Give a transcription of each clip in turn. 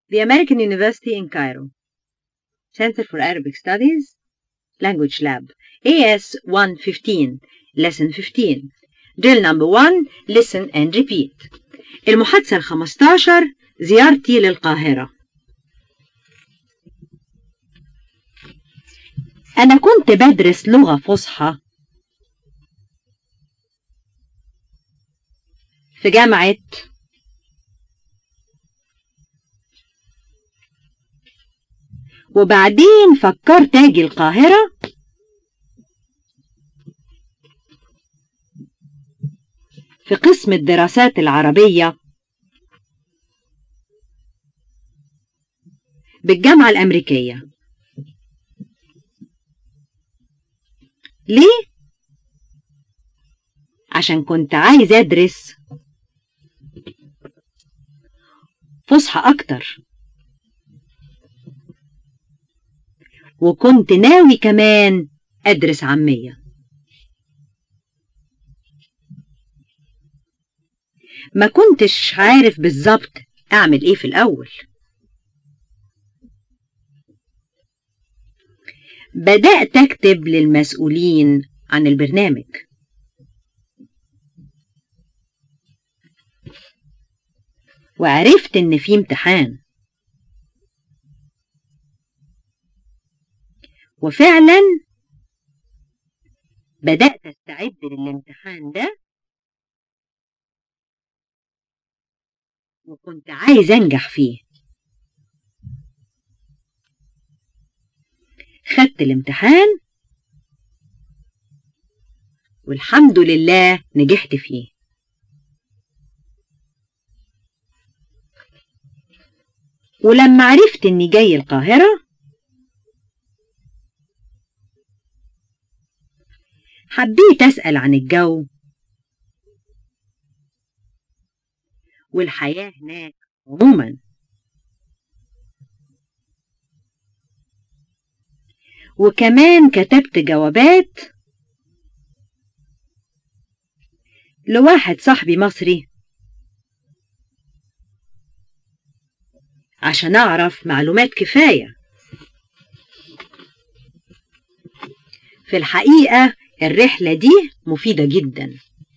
The American University in Cairo. Center for Arabic Studies. Language Lab. AS 115. Lesson 15. Drill number 1. Listen and repeat. المحادثة الخمستاشر زيارتي للقاهرة. أنا كنت بدرس لغة فصحى في جامعة وبعدين فكرت أجي القاهرة في قسم الدراسات العربية بالجامعة الأمريكية ليه؟ عشان كنت عايز أدرس فصحى أكتر وكنت ناوي كمان أدرس عامية ما كنتش عارف بالظبط أعمل إيه في الأول بدأت أكتب للمسؤولين عن البرنامج وعرفت إن في امتحان وفعلا بدأت أستعد للامتحان ده وكنت عايز أنجح فيه خدت الامتحان والحمد لله نجحت فيه ولما عرفت اني جاي القاهرة حبيت أسأل عن الجو والحياة هناك عموما وكمان كتبت جوابات لواحد صاحبي مصري عشان أعرف معلومات كفاية في الحقيقة الرحلة دي مفيدة جدا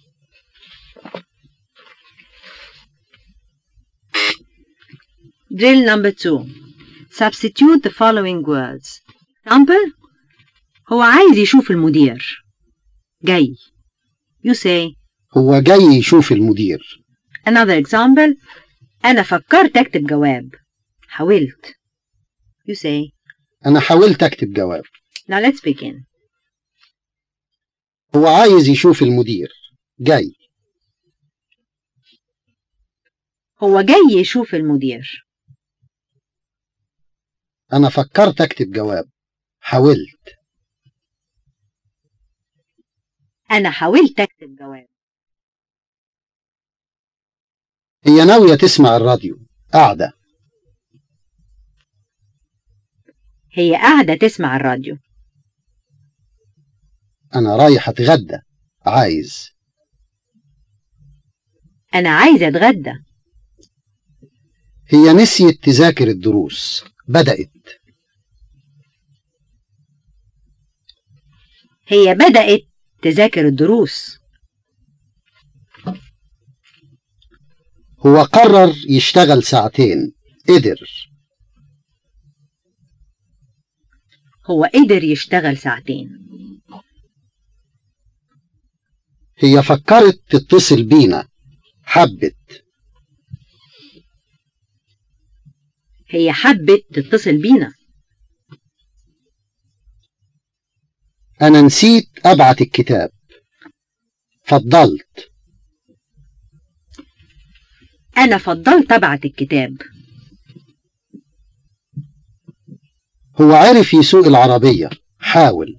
Drill number two. Substitute the following words. Example. هو عايز يشوف المدير. جاي. You say. هو جاي يشوف المدير Another example. أنا فكرت أكتب جواب. حاولت. You say. أنا حاولت أكتب جواب Now let's begin. هو عايز يشوف المدير جاي هو جاي يشوف المدير. أنا فكرت أكتب جواب حاولت أنا حاولت أكتب جواب. هي ناوية تسمع الراديو قاعدة هي قاعدة تسمع الراديو. أنا رايح أتغدى عايز أنا عايزة أتغدى. هي نسيت تذاكر الدروس بدأت هي بدأت تذاكر الدروس. هو قرر يشتغل ساعتين قدر هو قدر يشتغل ساعتين. هي فكرت تتصل بينا حبت هي حبت تتصل بينا. أنا نسيت أبعت الكتاب فضلت أنا فضلت أبعت الكتاب. هو عرف يسوق العربية حاول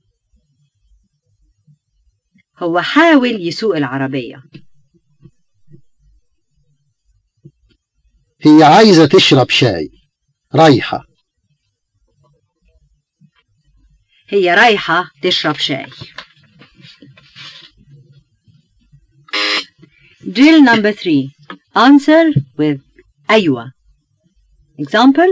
هو حاول يسوق العربية. هي عايزة تشرب شاي رايحة هي رايحة تشرب شاي. Drill number three. Answer with أيوة. example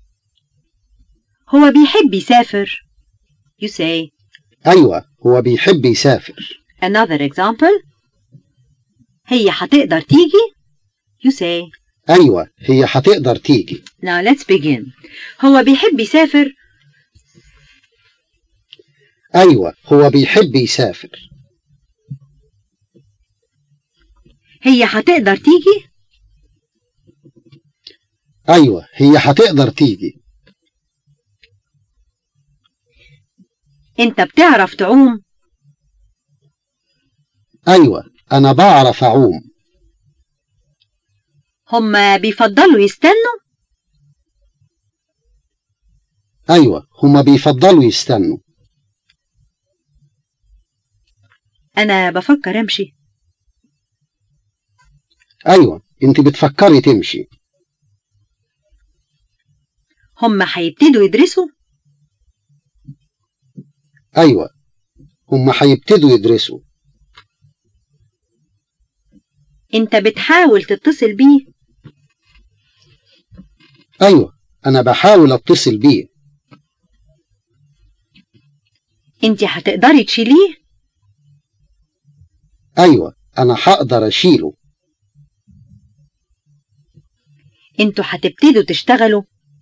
هو بيحب يسافر you say أيوة هو بيحب يسافر another example هي هتقدر تيجي you say أيوة هي هتقدر تيجي now let's begin هو بيحب يسافر أيوة هو بيحب يسافر هي هتقدر تيجي أيوة هي هتقدر تيجي انت بتعرف تعوم أيوة أنا بعرف أعوم هما بيفضلوا يستنوا أيوة هما بيفضلوا يستنوا انا بفكر امشي أيوة أنت بتفكري تمشي هما هيبتدوا يدرسوا أيوة هما هيبتدوا يدرسوا انت بتحاول تتصل بيه أيوة أنا بحاول أتصل بيه انت هتقدري تشيليه أيوة أنا هقدر أشيله انتوا هتبتدوا تشتغلوا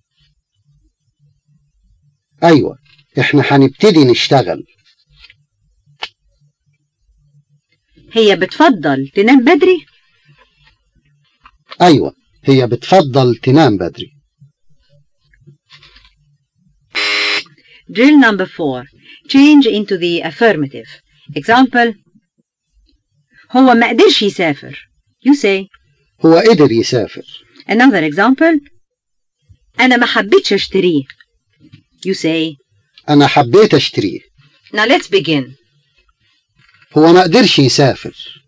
أيوة إحنا هنبتدي نشتغل هي بتفضل تنام بدري أيوة هي بتفضل تنام بدري drill number four change into the affirmative example هو ما قدرش يسافر you say هو قدر يسافر another example انا ما حبيتش اشتريه you say أنا حبيت أشتريه now let's begin هو ما قدرش يسافر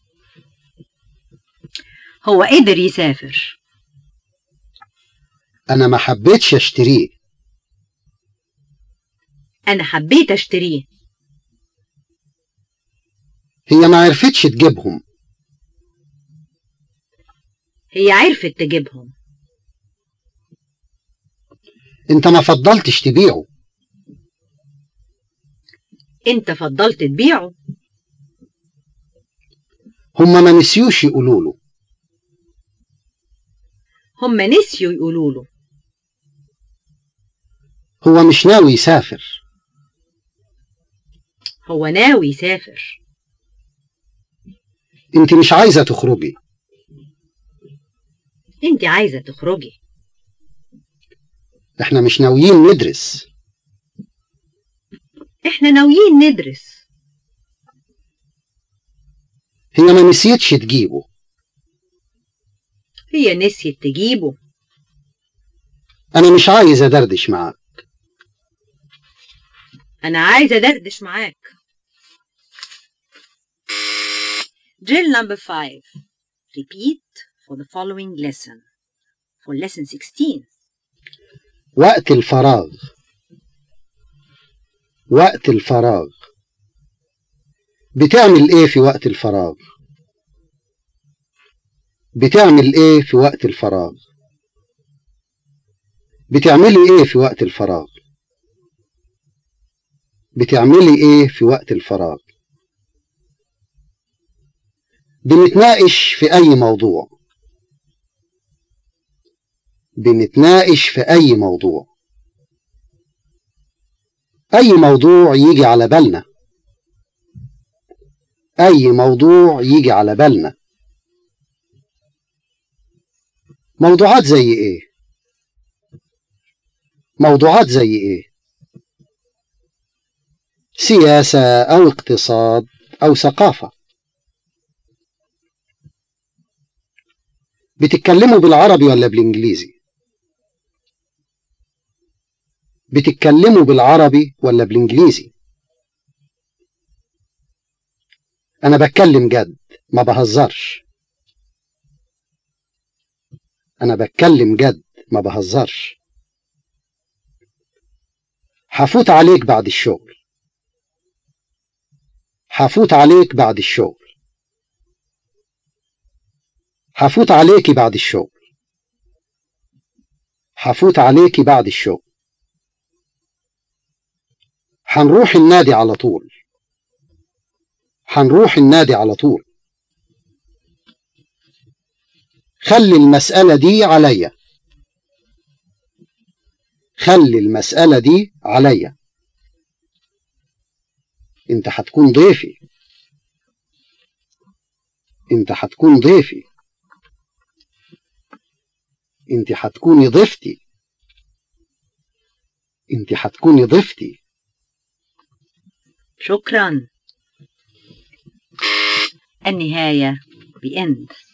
هو قدر يسافر أنا ما حبيتش أشتريه انا حبيت اشتريه هي ما عرفتش تجيبهم هي عرفت تجيبهم أنت ما فضلتش تبيعه انت فضلت تبيعه هما ما نسيوش يقولوا له هم نسيوا يقولوا له هو مش ناوي يسافر هو ناوي يسافر أنت مش عايزة تخرجي انت عايزة تخرجي إحنا مش ناويين ندرس احنا ناويين ندرس هي ما نسيتش تجيبه هي نسيت تجيبه أنا مش عايز أدردش معاه انا عايزة ادردش معاك drill number five repeat for the following lesson for lesson 16 وقت الفراغ وقت الفراغ بتعمل ايه في وقت الفراغ بتعمل ايه في وقت الفراغ بتعملي ايه في وقت الفراغ بتعملي ايه في وقت الفراغ بنتناقش في اي موضوع بنتناقش في اي موضوع اي موضوع يجي على بالنا اي موضوع يجي على بالنا موضوعات زي ايه موضوعات زي ايه سياسة او اقتصاد او ثقافة بتتكلموا بالعربي ولا بالانجليزي بتتكلموا بالعربي ولا بالانجليزي انا بتكلم جد ما بهزرش انا بتكلم جد ما بهزرش هفوت عليك بعد الشغل هفوت عليك بعد الشغل هفوت عليكي بعد الشغل هفوت عليكي بعد الشغل هنروح النادي على طول هنروح النادي على طول خلي المسألة دي عليا خلي المسألة دي عليا انت هتكون ضيفي انت هتكون ضيفي انت هتكوني ضيفتي انت هتكوني ضيفتي شكرا النهاية the end